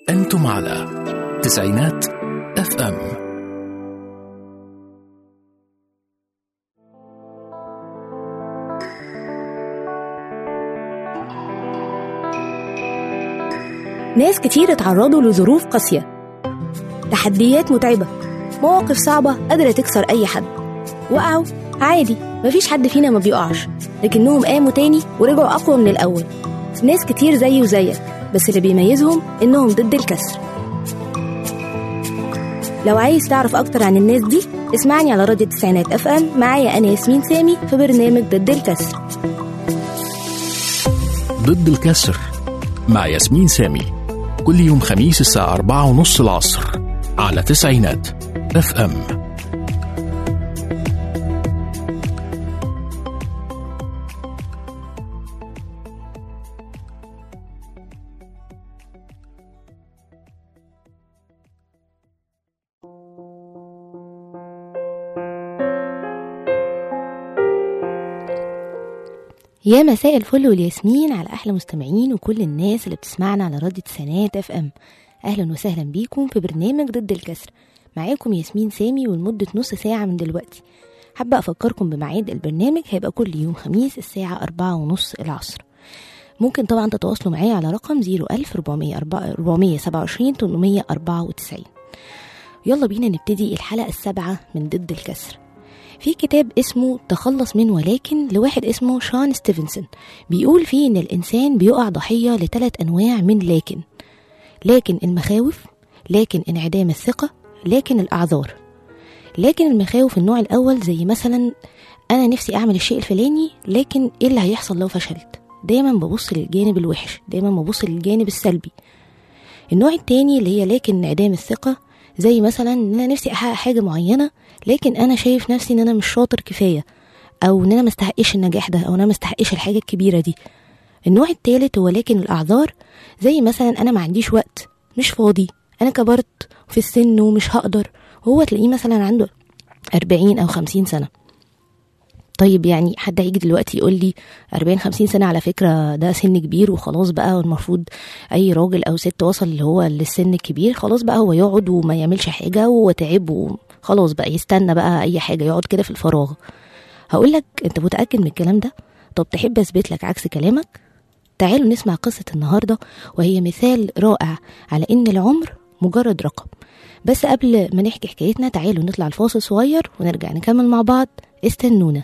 أنتم على تسعينات اف ام ناس كتير اتعرضوا لظروف قاسية تحديات متعبة مواقف صعبة قادرة تكسر أي حد وقعوا عادي مفيش حد فينا ما بيقعش لكنهم قاموا تاني ورجعوا أقوى من الأول ناس كتير زيي وزيك بس اللي بيميزهم إنهم ضد الكسر لو عايز تعرف أكتر عن الناس دي اسمعني على راديو التسعينات اف ام معايا أنا ياسمين سامي في برنامج ضد الكسر ضد الكسر مع ياسمين سامي كل يوم خميس الساعة أربعة ونص العصر على تسعينات اف ام يا مساء الفل والياسمين على احلى مستمعين وكل الناس اللي بتسمعنا على راديو تسعينات اف ام اهلا وسهلا بيكم في برنامج ضد الكسر معاكم ياسمين سامي ولمدة نص ساعة من دلوقتي حابة أفكركم بميعاد البرنامج هيبقى كل يوم خميس الساعة أربعة ونص العصر ممكن طبعا تتواصلوا معايا على رقم زيرو ألف ربعمية سبعة وعشرين تمنمية أربعة وتسعين يلا بينا نبتدي الحلقة السابعة من ضد الكسر في كتاب اسمه تخلص من ولكن لواحد اسمه شان ستيفنسون بيقول فيه ان الانسان بيقع ضحيه لثلاث انواع من لكن لكن المخاوف لكن انعدام الثقه لكن الاعذار لكن المخاوف النوع الاول زي مثلا انا نفسي اعمل الشيء الفلاني لكن ايه اللي هيحصل لو فشلت دايما ببص للجانب الوحش دايما ببص للجانب السلبي النوع التاني اللي هي لكن انعدام الثقه زي مثلا ان انا نفسي احقق حاجه معينه لكن انا شايف نفسي ان انا مش شاطر كفايه او ان انا مستحقش النجاح ده او انا مستحقش الحاجه الكبيره دي النوع التالت هو لكن الاعذار زي مثلا انا ما عنديش وقت مش فاضي انا كبرت في السن ومش هقدر هو تلاقيه مثلا عنده أربعين أو خمسين سنة طيب يعني حد هيجي دلوقتي يقول لي 40 50 سنه على فكره ده سن كبير وخلاص بقى والمفروض اي راجل او ست وصل اللي هو للسن الكبير خلاص بقى هو يقعد وما يعملش حاجه وتعب وخلاص بقى يستنى بقى اي حاجه يقعد كده في الفراغ هقول لك انت متاكد من الكلام ده طب تحب اثبت لك عكس كلامك تعالوا نسمع قصه النهارده وهي مثال رائع على ان العمر مجرد رقم بس قبل ما نحكي حكايتنا تعالوا نطلع الفاصل صغير ونرجع نكمل مع بعض استنونا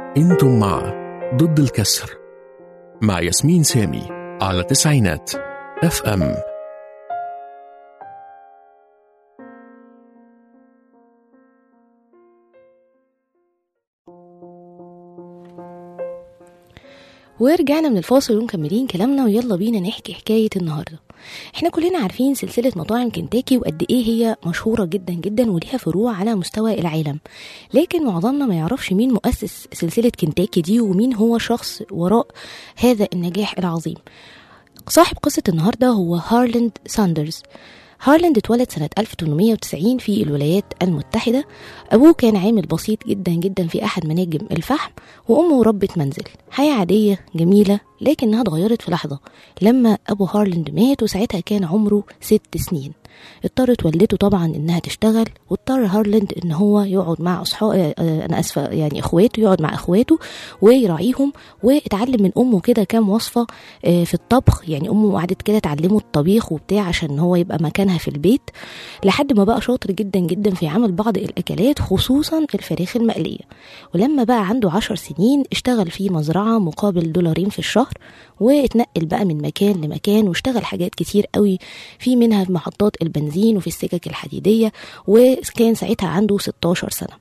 انتم مع ضد الكسر مع ياسمين سامي على تسعينات اف ام ورجعنا من الفاصل ومكملين كلامنا ويلا بينا نحكي حكاية النهاردة احنا كلنا عارفين سلسلة مطاعم كنتاكي وقد ايه هي مشهورة جدا جدا وليها فروع على مستوى العالم لكن معظمنا ما يعرفش مين مؤسس سلسلة كنتاكي دي ومين هو شخص وراء هذا النجاح العظيم صاحب قصة النهاردة هو هارلاند ساندرز هارلاند اتولد سنة 1890 في الولايات المتحدة أبوه كان عامل بسيط جدا جدا في أحد مناجم الفحم وأمه ربة منزل حياة عادية جميلة لكنها اتغيرت في لحظة لما أبو هارلاند مات وساعتها كان عمره ست سنين اضطرت والدته طبعا انها تشتغل واضطر هارلاند ان هو يقعد مع اصحابه انا اسفه يعني اخواته يقعد مع اخواته ويراعيهم واتعلم من امه كده كام وصفه آه، في الطبخ يعني امه قعدت كده تعلمه الطبيخ وبتاع عشان هو يبقى مكانها في البيت لحد ما بقى شاطر جدا جدا في عمل بعض الاكلات خصوصا الفراخ المقليه ولما بقى عنده عشر سنين اشتغل في مزرعه مقابل دولارين في الشهر واتنقل بقى من مكان لمكان واشتغل حاجات كتير قوي في منها في محطات البنزين وفي السكك الحديدية وكان ساعتها عنده 16 سنة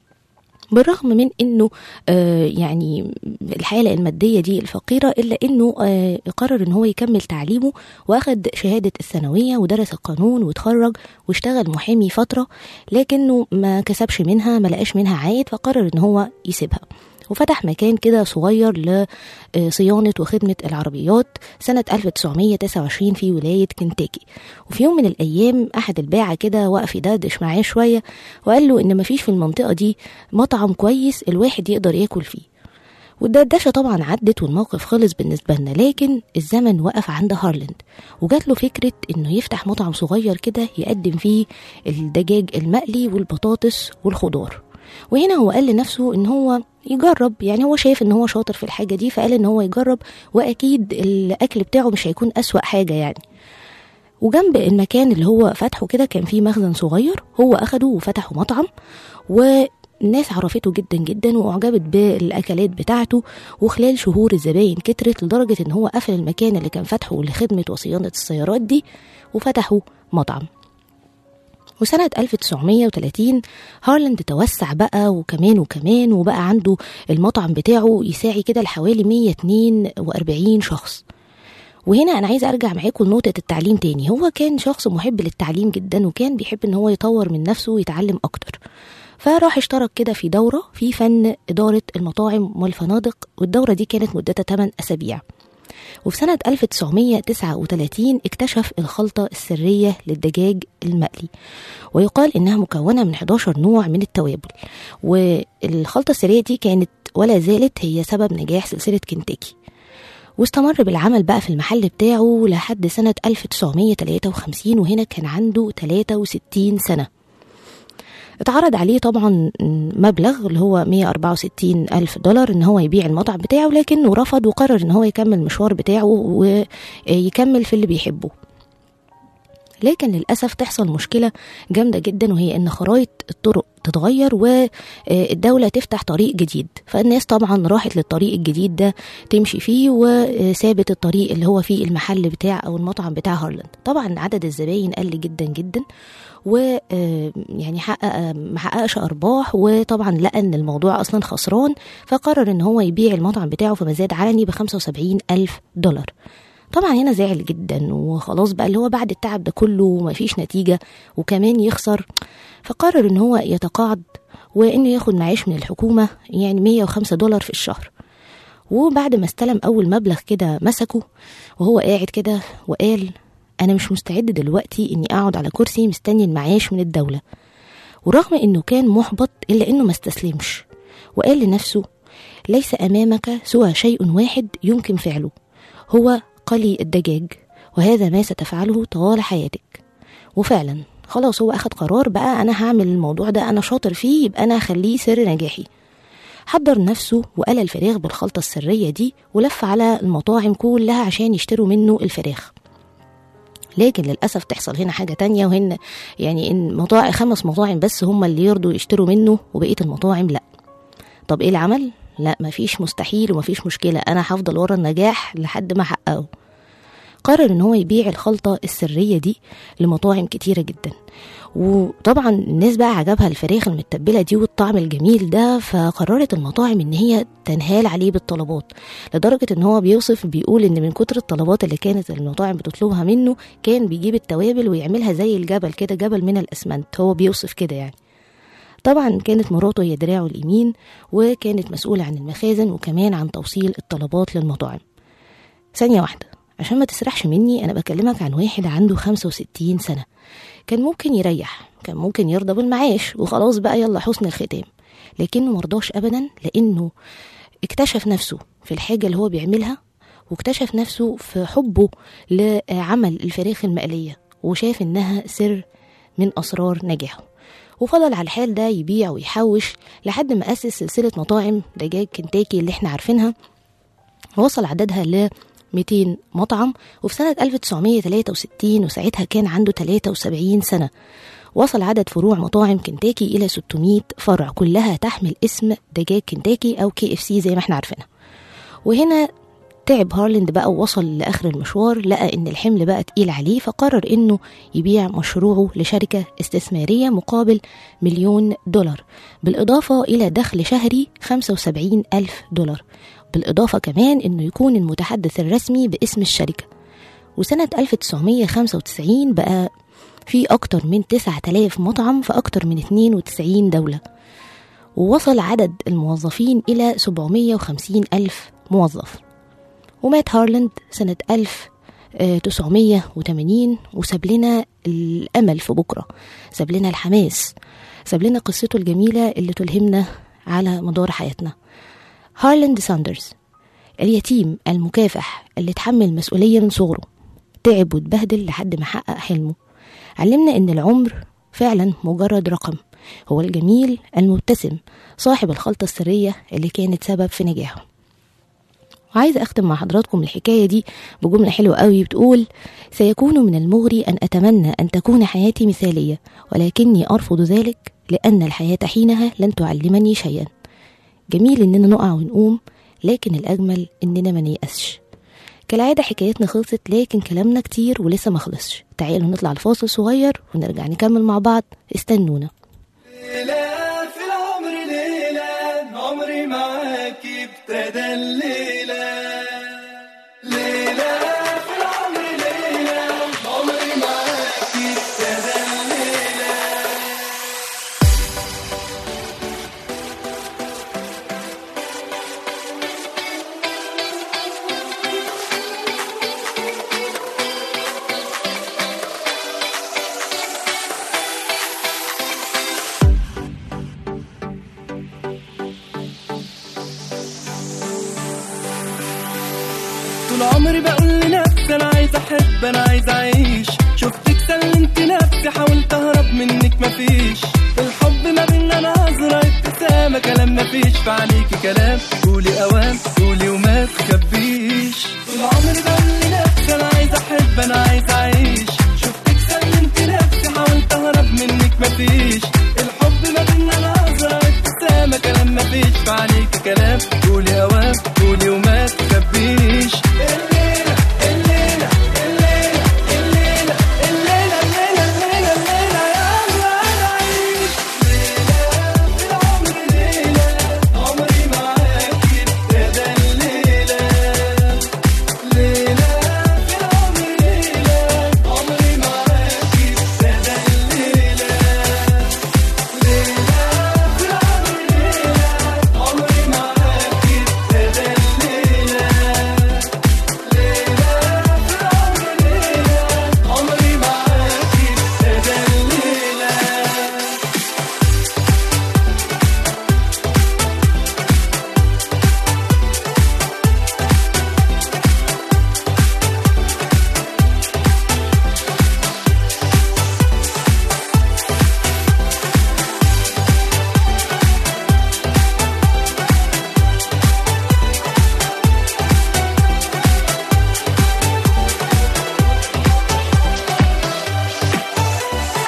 بالرغم من انه آه يعني الحاله الماديه دي الفقيره الا انه آه قرر ان هو يكمل تعليمه واخد شهاده الثانويه ودرس القانون واتخرج واشتغل محامي فتره لكنه ما كسبش منها ما لقاش منها عائد فقرر ان هو يسيبها وفتح مكان كده صغير لصيانة وخدمة العربيات سنة 1929 في ولاية كنتاكي وفي يوم من الأيام أحد الباعة كده وقف يدردش معاه شوية وقال له إن مفيش في المنطقة دي مطعم كويس الواحد يقدر ياكل فيه والدردشة طبعا عدت والموقف خلص بالنسبة لنا لكن الزمن وقف عند هارلاند وجات له فكرة انه يفتح مطعم صغير كده يقدم فيه الدجاج المقلي والبطاطس والخضار وهنا هو قال لنفسه ان هو يجرب يعني هو شايف ان هو شاطر في الحاجة دي فقال ان هو يجرب واكيد الاكل بتاعه مش هيكون اسوأ حاجة يعني وجنب المكان اللي هو فتحه كده كان فيه مخزن صغير هو اخده وفتحه مطعم والناس عرفته جدا جدا واعجبت بالاكلات بتاعته وخلال شهور الزباين كترت لدرجة ان هو قفل المكان اللي كان فتحه لخدمة وصيانة السيارات دي وفتحه مطعم وسنة 1930 هارلاند توسع بقى وكمان وكمان وبقى عنده المطعم بتاعه يساعي كده لحوالي 142 شخص وهنا انا عايزه ارجع معاكم لنقطه التعليم تاني هو كان شخص محب للتعليم جدا وكان بيحب ان هو يطور من نفسه ويتعلم اكتر فراح اشترك كده في دوره في فن اداره المطاعم والفنادق والدوره دي كانت مدتها 8 اسابيع وفي سنة 1939 اكتشف الخلطة السرية للدجاج المقلي ويقال إنها مكونة من 11 نوع من التوابل والخلطة السرية دي كانت ولا زالت هي سبب نجاح سلسلة كنتاكي واستمر بالعمل بقى في المحل بتاعه لحد سنة 1953 وهنا كان عنده 63 سنة اتعرض عليه طبعا مبلغ اللي هو 164 ألف دولار إن هو يبيع المطعم بتاعه لكنه رفض وقرر إن هو يكمل المشوار بتاعه ويكمل في اللي بيحبه لكن للأسف تحصل مشكلة جامدة جدا وهي إن خرائط الطرق تتغير والدولة تفتح طريق جديد فالناس طبعا راحت للطريق الجديد ده تمشي فيه وسابت الطريق اللي هو فيه المحل بتاع أو المطعم بتاع هارلاند طبعا عدد الزباين قل جدا جدا و يعني حقق ما حققش ارباح وطبعا لقى ان الموضوع اصلا خسران فقرر ان هو يبيع المطعم بتاعه في مزاد علني ب 75 الف دولار طبعا هنا زعل جدا وخلاص بقى اللي هو بعد التعب ده كله ومفيش نتيجة وكمان يخسر فقرر ان هو يتقاعد وانه ياخد معاش من الحكومة يعني 105 دولار في الشهر وبعد ما استلم اول مبلغ كده مسكه وهو قاعد كده وقال انا مش مستعد دلوقتي اني اقعد على كرسي مستني المعاش من الدولة ورغم انه كان محبط الا انه ما استسلمش وقال لنفسه ليس امامك سوى شيء واحد يمكن فعله هو قلي الدجاج وهذا ما ستفعله طوال حياتك وفعلا خلاص هو اخد قرار بقى انا هعمل الموضوع ده انا شاطر فيه يبقى انا هخليه سر نجاحي حضر نفسه وقلى الفراخ بالخلطة السرية دي ولف على المطاعم كلها عشان يشتروا منه الفراخ لكن للأسف تحصل هنا حاجة تانية وهن يعني إن مطاعم خمس مطاعم بس هم اللي يرضوا يشتروا منه وبقية المطاعم لأ طب إيه العمل؟ لا مفيش مستحيل ومفيش مشكلة أنا هفضل ورا النجاح لحد ما أحققه قرر ان هو يبيع الخلطة السرية دي لمطاعم كتيرة جدا وطبعا الناس بقى عجبها الفراخ المتبلة دي والطعم الجميل ده فقررت المطاعم ان هي تنهال عليه بالطلبات لدرجة ان هو بيوصف بيقول ان من كتر الطلبات اللي كانت المطاعم بتطلبها منه كان بيجيب التوابل ويعملها زي الجبل كده جبل من الاسمنت هو بيوصف كده يعني طبعا كانت مراته هي دراعه اليمين وكانت مسؤولة عن المخازن وكمان عن توصيل الطلبات للمطاعم ثانية واحدة عشان ما تسرحش مني أنا بكلمك عن واحد عنده 65 سنة كان ممكن يريح كان ممكن يرضى بالمعاش وخلاص بقى يلا حسن الختام لكنه مرضاش أبدا لأنه اكتشف نفسه في الحاجة اللي هو بيعملها واكتشف نفسه في حبه لعمل الفراخ المقلية وشاف إنها سر من أسرار نجاحه وفضل على الحال ده يبيع ويحوش لحد ما أسس سلسلة مطاعم دجاج كنتاكي اللي احنا عارفينها وصل عددها ل 200 مطعم وفي سنة 1963 وساعتها كان عنده 73 سنة وصل عدد فروع مطاعم كنتاكي إلى 600 فرع كلها تحمل اسم دجاج كنتاكي أو كي اف سي زي ما احنا عارفينها وهنا تعب هارلند بقى ووصل لآخر المشوار لقى إن الحمل بقى تقيل عليه فقرر إنه يبيع مشروعه لشركة استثمارية مقابل مليون دولار بالإضافة إلى دخل شهري 75 ألف دولار بالإضافة كمان إنه يكون المتحدث الرسمي باسم الشركة وسنة 1995 بقى في أكتر من 9000 مطعم في أكتر من 92 دولة ووصل عدد الموظفين إلى 750 ألف موظف ومات هارلاند سنة 1980 وساب لنا الأمل في بكرة ساب لنا الحماس ساب لنا قصته الجميلة اللي تلهمنا على مدار حياتنا هارلاند ساندرز اليتيم المكافح اللي اتحمل مسؤولية من صغره تعب واتبهدل لحد ما حقق حلمه علمنا ان العمر فعلا مجرد رقم هو الجميل المبتسم صاحب الخلطة السرية اللي كانت سبب في نجاحه وعايزة أختم مع حضراتكم الحكاية دي بجملة حلوة قوي بتقول سيكون من المغري أن أتمنى أن تكون حياتي مثالية ولكني أرفض ذلك لأن الحياة حينها لن تعلمني شيئا جميل إننا نقع ونقوم لكن الأجمل إننا ما نيأسش كالعادة حكايتنا خلصت لكن كلامنا كتير ولسه ما خلصش تعالوا نطلع الفاصل صغير ونرجع نكمل مع بعض استنونا ليلة في العمر ليلة عمري معاك ابتدى الليلة ليلة في العمر ليلة عمري معاك ابتدى الليلة طول عمري بقول لنفسي انا عايز احب انا عايز اعيش شفتك سلمت نفسي حاولت اهرب منك مفيش الحب ما بينا نظرة ابتسامة كلام مفيش في عليكي كلام قولي اوام قولي وما تخبيش طول عمري بقول لنفسي انا عايز احب انا عايز اعيش شفتك سلمت نفسي حاولت اهرب منك مفيش الحب ما بينا نظرة ابتسامة كلام مفيش في عليكي كلام قولي اوام قولي وما تخبيش الليلة الليلة الليلة الليلة الليلة الليلة الليلة الليلة يلا نعيش ليلة في العمر ليلة عمري معاكي ابتدى الليلة ليلة في العمر ليلة عمري معاكي ابتدى الليلة ليلة في العمر ليلة عمري معاكي ابتدى الليلة ليلة في العمر ليلة عمري معاكي ابتدى الليلة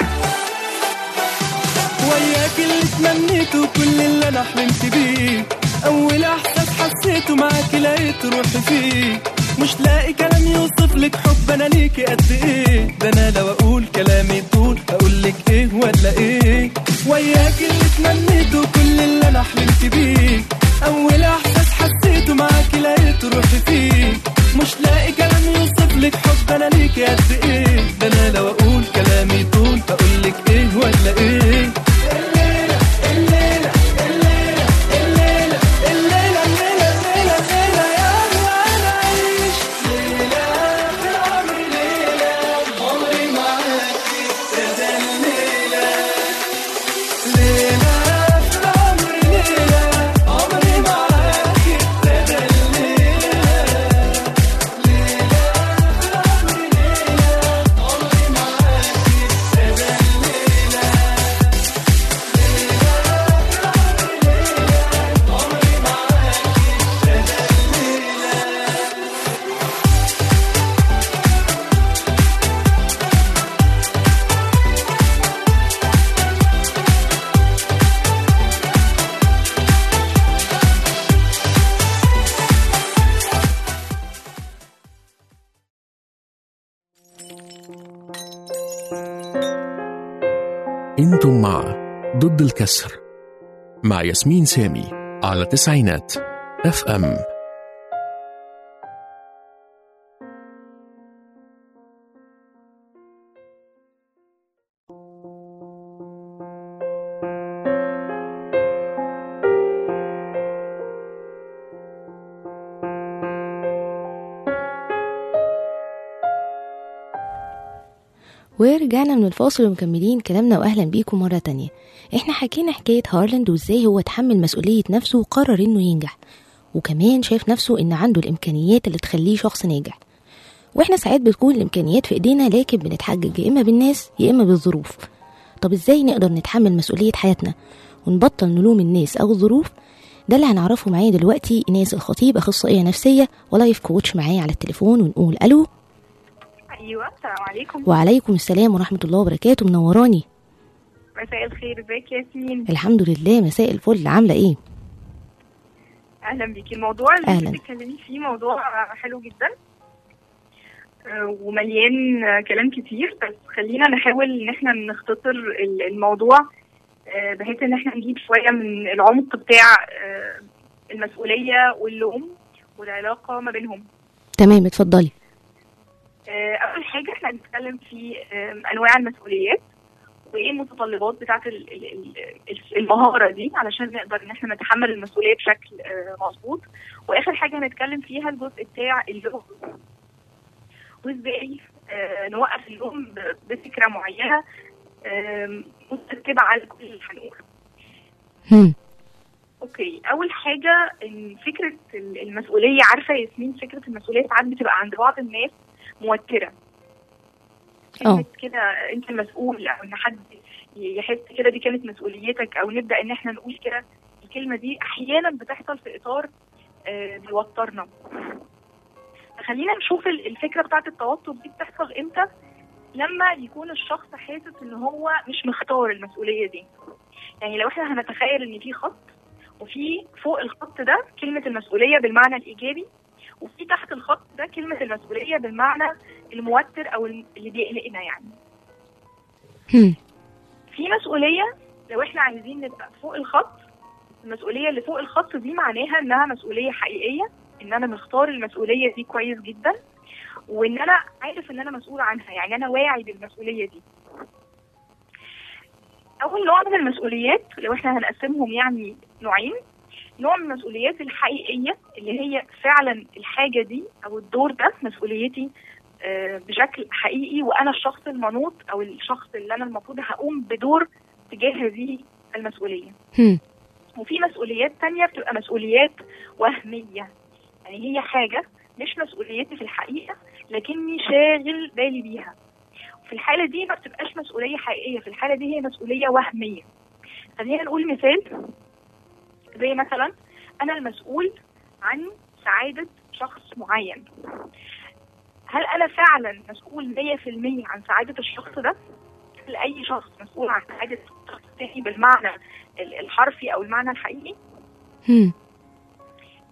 وياك اللي تمنيته كل اللي انا حلمت بيه اول احساس حسيته معاك لقيت روحي فيه مش لاقي كلام يوصف لك حب انا ليكي قد ايه ده انا لو اقول كلامي طول اقول لك ايه ولا ايه وياك اللي تمنيته كل اللي انا حلمت بيه اول احساس حسيته معاك لقيت روحي فيه مش لاقي كلام يوصف لك حب انا ليكي قد ايه ده انا لو اقول كلامي طول اقول لك ايه ولا ايه الليلة الليلة الليلة الليلة الليلة الليلة الليلة الليلة يلا نعيش ليلة في العمر ليلة عمري معاكي ابتدى الليلة ليلة في العمر ليلة عمري معاكي ابتدى الليلة ليلة في العمر ليلة عمري معاكي ابتدى الليلة انتم مع ضد الكسر مع ياسمين سامي على تسعينات اف ام ورجعنا من الفاصل ومكملين كلامنا واهلا بيكم مرة تانية احنا حكينا حكاية هارلاند وازاي هو تحمل مسؤولية نفسه وقرر انه ينجح وكمان شايف نفسه ان عنده الامكانيات اللي تخليه شخص ناجح واحنا ساعات بتكون الامكانيات في ايدينا لكن بنتحجج يا اما بالناس يا اما بالظروف طب ازاي نقدر نتحمل مسؤولية حياتنا ونبطل نلوم الناس او الظروف ده اللي هنعرفه معايا دلوقتي ايناس الخطيب اخصائيه نفسيه ولايف كوتش معايا على التليفون ونقول الو ايوه السلام عليكم وعليكم السلام ورحمه الله وبركاته منوراني مساء الخير ازيك يا ياسمين الحمد لله مساء الفل عامله ايه اهلا بيكي الموضوع اللي أهلاً. انت بتتكلمي فيه موضوع حلو جدا آه، ومليان آه، كلام كتير بس خلينا نحاول ان احنا نختصر ال- الموضوع آه، بحيث ان احنا نجيب شويه من العمق بتاع آه، المسؤوليه واللوم والعلاقه ما بينهم تمام اتفضلي آه، اول حاجه احنا هنتكلم في آه، انواع المسؤوليات وايه المتطلبات بتاعه ال- ال- ال- المهاره دي علشان نقدر ان احنا نتحمل المسؤوليه بشكل آه، مظبوط واخر حاجه هنتكلم فيها الجزء بتاع اللوم وازاي آه، نوقف اللوم ب- بفكره معينه آم، مترتبه على كل اللي هنقوله هم. اوكي اول حاجه ان فكره ال- المسؤوليه عارفه يا ياسمين فكره المسؤوليه ساعات بتبقى عند بعض الناس موتره كلمه كده انت المسؤول او ان حد يحس كده دي كانت مسؤوليتك او نبدا ان احنا نقول كده الكلمه دي احيانا بتحصل في اطار آه، بيوترنا فخلينا نشوف ال- الفكره بتاعت التوتر دي بتحصل امتى لما يكون الشخص حاسس ان هو مش مختار المسؤوليه دي يعني لو احنا هنتخيل ان في خط وفي فوق الخط ده كلمة المسؤولية بالمعنى الإيجابي وفي تحت الخط ده كلمة المسؤولية بالمعنى الموتر أو اللي بيقلقنا يعني هم. في مسؤولية لو احنا عايزين نبقى فوق الخط المسؤولية اللي فوق الخط دي معناها انها مسؤولية حقيقية ان انا مختار المسؤولية دي كويس جدا وان انا عارف ان انا مسؤول عنها يعني انا واعي بالمسؤولية دي اول نوع من المسؤوليات لو احنا هنقسمهم يعني نوعين نوع من المسؤوليات الحقيقية اللي هي فعلا الحاجة دي أو الدور ده مسؤوليتي آه، بشكل حقيقي وأنا الشخص المنوط أو الشخص اللي أنا المفروض هقوم بدور تجاه هذه المسؤولية هم. وفي مسؤوليات تانية بتبقى مسؤوليات وهمية يعني هي حاجة مش مسؤوليتي في الحقيقة لكني شاغل بالي بيها في الحالة دي ما بتبقاش مسؤولية حقيقية في الحالة دي هي مسؤولية وهمية خلينا نقول مثال زي مثلا أنا المسؤول عن سعادة شخص معين هل أنا فعلا مسؤول 100% عن سعادة الشخص ده؟ هل أي شخص مسؤول عن سعادة شخص تاني بالمعنى ال- الحرفي أو المعنى الحقيقي؟ هم.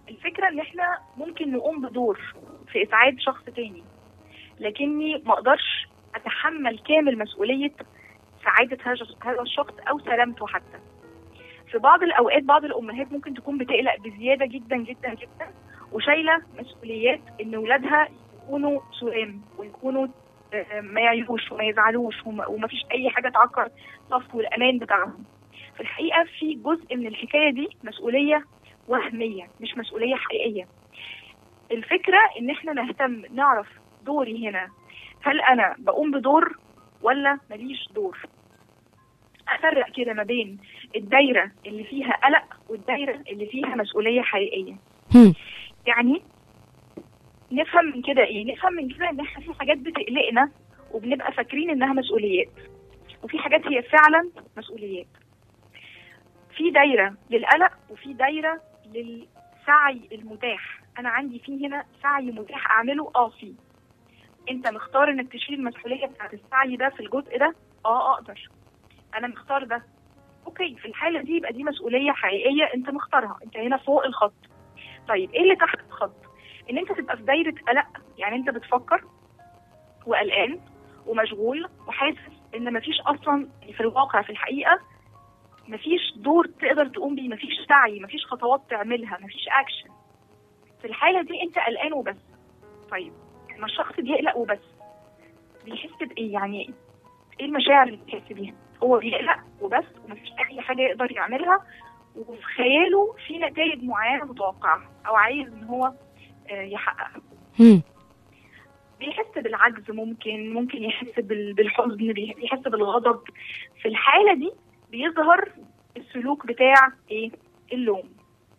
الفكره ان احنا ممكن نقوم بدور في اسعاد شخص تاني لكني ما اقدرش اتحمل كامل مسؤوليه سعاده هذا هذا الشخص او سلامته حتى في بعض الاوقات بعض الامهات ممكن تكون بتقلق بزياده جدا جدا جدا وشايله مسؤوليات ان ولادها يكونوا سلام ويكونوا آه، ما يعيوش وما يزعلوش وما وما فيش اي حاجه تعكر صفو الامان بتاعهم في الحقيقه في جزء من الحكايه دي مسؤوليه وهميه مش مسؤوليه حقيقيه الفكره ان احنا نهتم نعرف دوري هنا هل انا بقوم بدور ولا ماليش دور افرق كده ما بين الدايره اللي فيها قلق والدايره اللي فيها مسؤوليه حقيقيه هم. يعني نفهم من كده ايه نفهم من كده ان احنا في حاجات بتقلقنا وبنبقى فاكرين انها مسؤوليات وفي حاجات هي فعلا مسؤوليات في دايره للقلق وفي دايره للسعي المتاح انا عندي في هنا سعي متاح اعمله اه في انت مختار انك تشيل المسؤوليه بتاعت السعي ده في الجزء ده اه اقدر انا مختار ده اوكي في الحاله دي يبقى دي مسؤوليه حقيقيه انت مختارها انت هنا فوق الخط طيب ايه اللي تحت الخط ان انت تبقى في دايره قلق يعني انت بتفكر وقلقان ومشغول وحاسس ان مفيش اصلا في الواقع في الحقيقه مفيش دور تقدر تقوم بيه مفيش سعي مفيش خطوات تعملها مفيش اكشن في الحاله دي انت قلقان وبس طيب لما الشخص بيقلق وبس بيحس بايه يعني ايه المشاعر اللي بيحس بيها هو بيقلق وبس ومفيش اي حاجه يقدر يعملها وفي خياله في نتائج معينه متوقعها او عايز ان هو آه، يحققها هم. بيحس بالعجز ممكن ممكن يحس بال- بالحزن بيح- بيحس بالغضب في الحالة دي بيظهر السلوك بتاع ايه اللوم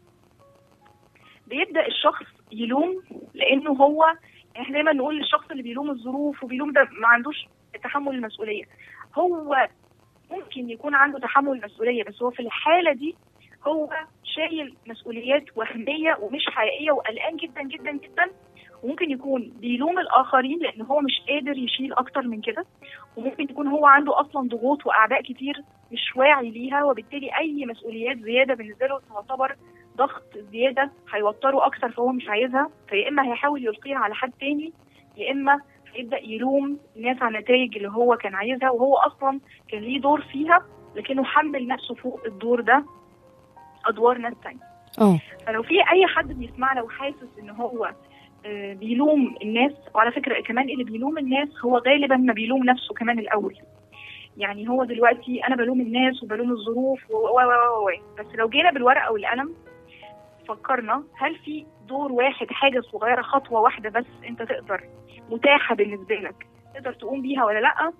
بيبدأ الشخص يلوم لأنه هو يعني احنا دايما نقول للشخص اللي بيلوم الظروف وبيلوم ده ما عندوش تحمل المسؤولية هو ممكن يكون عنده تحمل المسؤولية بس هو في الحالة دي هو شايل مسؤوليات وهمية ومش حقيقية وقلقان جدا جدا جدا وممكن يكون بيلوم الاخرين لان هو مش قادر يشيل اكتر من كده وممكن يكون هو عنده اصلا ضغوط واعباء كتير مش واعي ليها وبالتالي اي مسؤوليات زياده بالنسبه له تعتبر ضغط زياده هيوتره اكتر فهو مش عايزها فيا اما هيحاول يلقيها على حد تاني يا اما هيبدا يلوم الناس على النتائج اللي هو كان عايزها وهو اصلا كان ليه دور فيها لكنه حمل نفسه فوق الدور ده ادوار ناس تانية اه فلو في اي حد بيسمعنا وحاسس ان هو آه، بيلوم الناس وعلى فكره كمان اللي بيلوم الناس هو غالبا ما بيلوم نفسه كمان الاول يعني هو دلوقتي انا بلوم الناس وبلوم الظروف و و و و بس لو جينا بالورقه والقلم فكرنا هل في دور واحد حاجه صغيره خطوه واحده بس انت تقدر متاحه بالنسبه لك تقدر تقوم بيها ولا لا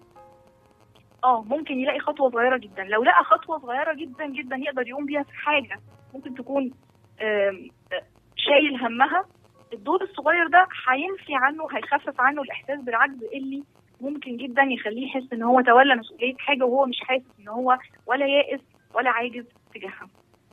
اه ممكن يلاقي خطوه صغيره جدا لو لقى خطوه صغيره جدا جدا يقدر يقوم بيها في حاجه ممكن تكون آم، آه، شايل همها الدور الصغير ده هينفي عنه هيخفف عنه الاحساس بالعجز اللي ممكن جدا يخليه يحس ان هو تولى مسؤوليه حاجه وهو مش حاسس ان هو ولا يائس ولا عاجز تجاهها.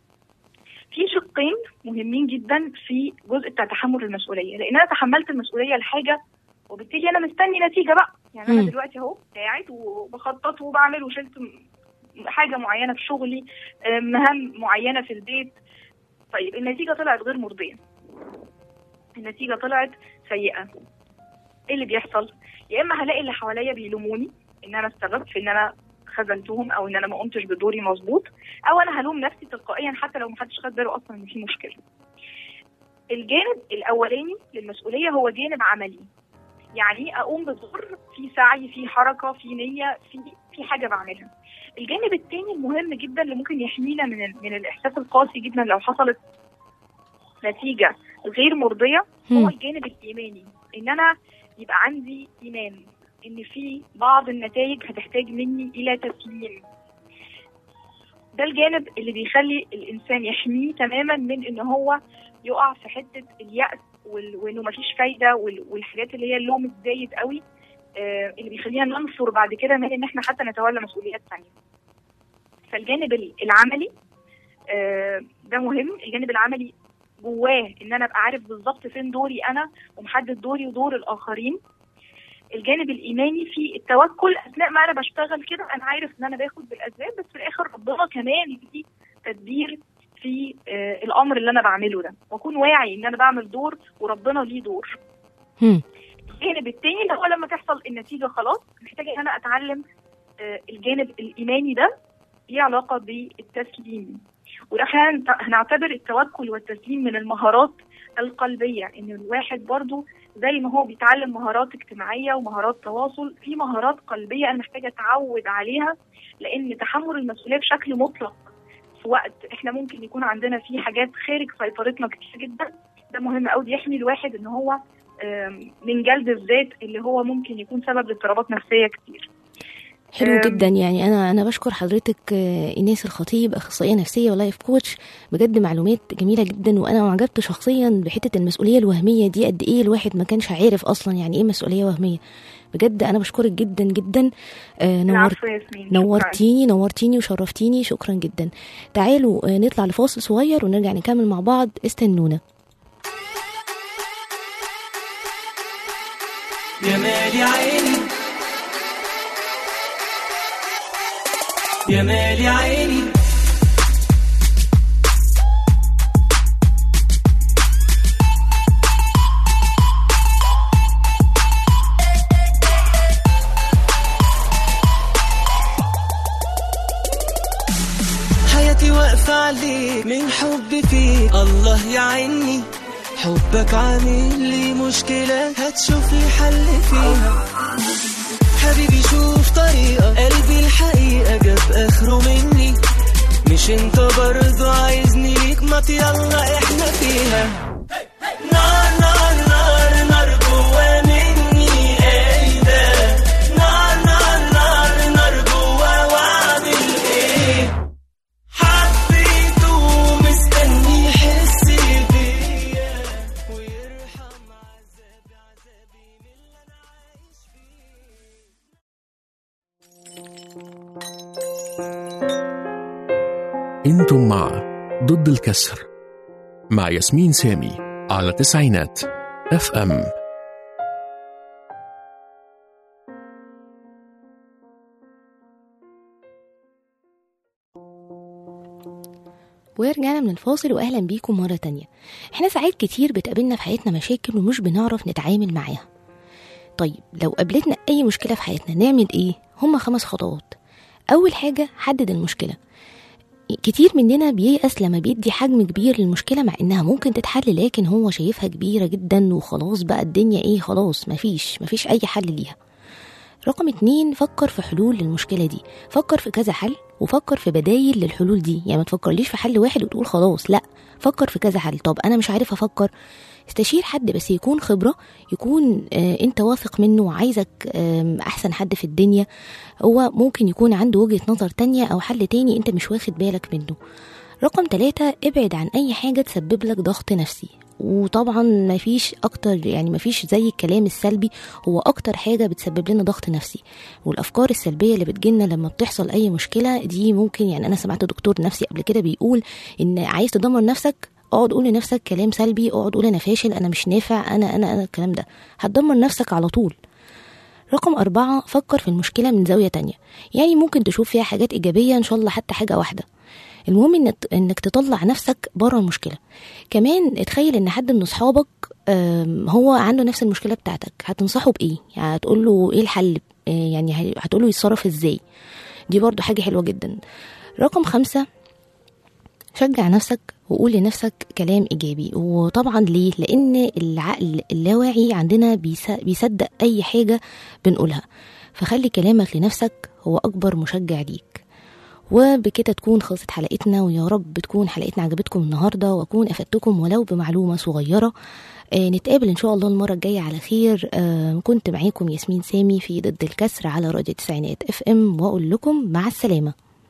في شقين مهمين جدا في جزء بتاع تحمل المسؤوليه لان انا تحملت المسؤوليه لحاجه وبالتالي انا مستني نتيجه بقى يعني انا مم. دلوقتي اهو قاعد وبخطط وبعمل وشلت م- حاجه معينه في شغلي آه، مهام معينه في البيت طيب النتيجه طلعت غير مرضيه النتيجه طلعت سيئه ايه اللي بيحصل يا اما هلاقي اللي حواليا بيلوموني ان انا السبب في ان انا خذلتهم او ان انا ما قمتش بدوري مظبوط او انا هلوم نفسي تلقائيا حتى لو محدش خد باله اصلا ان في مشكله الجانب الاولاني للمسؤوليه هو جانب عملي يعني اقوم بدور في سعي في حركه في نيه في في حاجه بعملها الجانب الثاني المهم جدا اللي ممكن يحمينا من ال- من الاحساس القاسي جدا لو حصلت نتيجه غير مرضيه هو هم. الجانب الايماني ان انا يبقى عندي ايمان ان في بعض النتائج هتحتاج مني الى تسليم ده الجانب اللي بيخلي الانسان يحميه تماما من ان هو يقع في حته اليأس وال- وانه مفيش فايده وال- والحاجات اللي هي اللوم الزايد قوي آه، اللي بيخلينا ننفر بعد كده من ان احنا حتى نتولى مسؤوليات ثانيه. فالجانب ال- العملي آه، ده مهم، الجانب العملي جواه ان انا ابقى عارف بالظبط فين دوري انا ومحدد دوري ودور الاخرين. الجانب الايماني في التوكل اثناء ما انا بشتغل كده انا عارف ان انا باخد بالاسباب بس في الاخر ربنا كمان ليه تدبير في آه، الامر اللي انا بعمله ده واكون واعي ان انا بعمل دور وربنا ليه دور هم. الجانب التاني اللي هو لما تحصل النتيجه خلاص محتاجه ان انا اتعلم آه، الجانب الايماني ده ليه علاقه بالتسليم وده احنا هنت- هنعتبر التوكل والتسليم من المهارات القلبيه ان الواحد برضو زي ما هو بيتعلم مهارات اجتماعيه ومهارات تواصل في مهارات قلبيه انا محتاجه اتعود عليها لان تحمل المسؤوليه بشكل مطلق في وقت احنا ممكن يكون عندنا فيه حاجات خارج سيطرتنا كتير جدا ده مهم قوي بيحمي الواحد ان هو آم، من جلد الذات اللي هو ممكن يكون سبب لاضطرابات نفسيه كتير حلو أم. جدا يعني انا انا بشكر حضرتك آه، ايناس الخطيب اخصائيه نفسيه ولايف كوتش بجد معلومات جميله جدا وانا معجبت شخصيا بحته المسؤوليه الوهميه دي قد ايه الواحد ما كانش عارف اصلا يعني ايه مسؤوليه وهميه بجد انا بشكرك جدا جدا آه، نورت العفو يا ياسمين شكراً. نورتيني نورتيني وشرفتيني شكرا جدا تعالوا آه، نطلع لفاصل صغير ونرجع نكمل مع بعض استنونا يا مالي عيني يا مالي عيني حياتي واقفة عليك من حبي فيك الله يعيني حبك عامل لي مشكلة هتشوف لي حل فيها حبيبي شوف طريقة قلبي الحقيقة جاب آخره مني مش انت برضو عايزني ليك ما يلا احنا فيها نار نار نار نار جوا مني قايدة نار نار نار نار جوا واعمل ايه حبيته مستني يحس بيا ويرحم عذابي عذابي من اللي انا عايش فيه انتم مع ضد الكسر مع ياسمين سامي على تسعينات اف ام ورجعنا من الفاصل واهلا بيكم مره تانية احنا ساعات كتير بتقابلنا في حياتنا مشاكل ومش بنعرف نتعامل معاها طيب لو قابلتنا اي مشكله في حياتنا نعمل ايه هما خمس خطوات اول حاجه حدد المشكله كتير مننا بييأس لما بيدي حجم كبير للمشكلة مع إنها ممكن تتحل لكن هو شايفها كبيرة جدا وخلاص بقى الدنيا إيه خلاص مفيش مفيش أي حل ليها رقم اتنين فكر في حلول للمشكلة دي فكر في كذا حل وفكر في بدايل للحلول دي يعني ما تفكرليش في حل واحد وتقول خلاص لا فكر في كذا حل طب انا مش عارف افكر استشير حد بس يكون خبرة يكون آه انت واثق منه وعايزك آه احسن حد في الدنيا هو ممكن يكون عنده وجهة نظر تانية او حل تاني انت مش واخد بالك منه رقم ثلاثة ابعد عن أي حاجة تسبب لك ضغط نفسي وطبعا مفيش أكتر يعني مفيش زي الكلام السلبي هو أكتر حاجة بتسبب لنا ضغط نفسي والأفكار السلبية اللي بتجيلنا لما بتحصل أي مشكلة دي ممكن يعني أنا سمعت دكتور نفسي قبل كده بيقول إن عايز تدمر نفسك اقعد قول لنفسك كلام سلبي اقعد قول انا فاشل انا مش نافع انا انا انا الكلام ده هتدمر نفسك على طول رقم أربعة فكر في المشكلة من زاوية تانية يعني ممكن تشوف فيها حاجات إيجابية إن شاء الله حتى حاجة واحدة المهم إنك, إنك تطلع نفسك بره المشكلة كمان اتخيل إن حد من أصحابك آم، هو عنده نفس المشكلة بتاعتك هتنصحه بإيه يعني هتقول له إيه الحل آه، يعني هتقول له يتصرف إزاي دي برضو حاجة حلوة جدا رقم خمسة شجع نفسك وقول لنفسك كلام إيجابي وطبعا ليه؟ لأن العقل اللاواعي عندنا بيس- بيصدق أي حاجة بنقولها فخلي كلامك لنفسك هو أكبر مشجع ليك وبكده تكون خلصت حلقتنا ويا رب تكون حلقتنا عجبتكم النهاردة وأكون أفدتكم ولو بمعلومة صغيرة آه نتقابل إن شاء الله المرة الجاية على خير آه كنت معاكم ياسمين سامي في ضد الكسر على راديو تسعينات اف ام وأقول لكم مع السلامة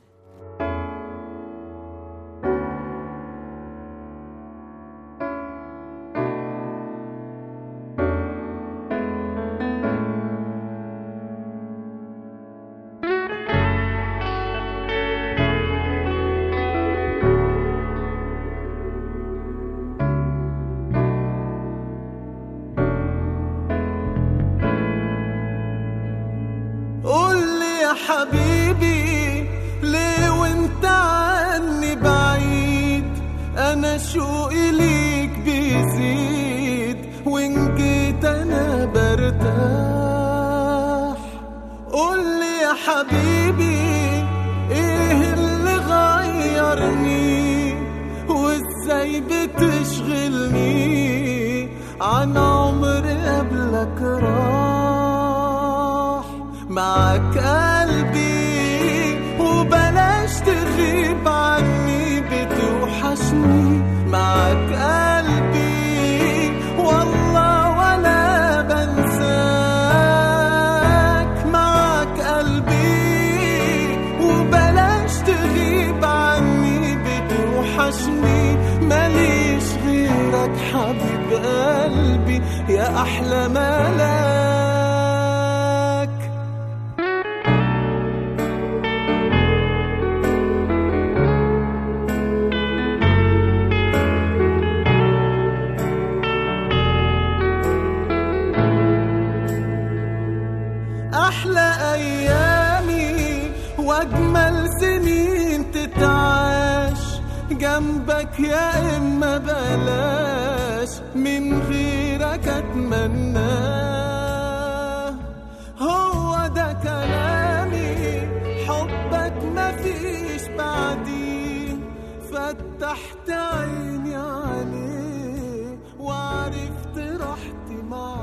قول لي يا حبيبي ليه وانت عني بعيد شوقي ليك بيزيد وإن جيت أنا برتاح قولي يا حبيبي إيه اللي غيرني وإزاي بتشغلني عن عمر قبلك راح معك قلبي وبلاش تغيب عني بتوحشني معك قلبي والله ولا بنساك معك قلبي وبلاش تغيب عني بتوحشني ماليش غيرك حبيب قلبي يا أحلى ملاك أحلى أيامي وأجمل سنين تتعاش جنبك يا إما بلاش من غيرك أتمناه هو ده كلامي حبك مفيش بعديه فتحت عيني عليه وعرفت راحتي معاه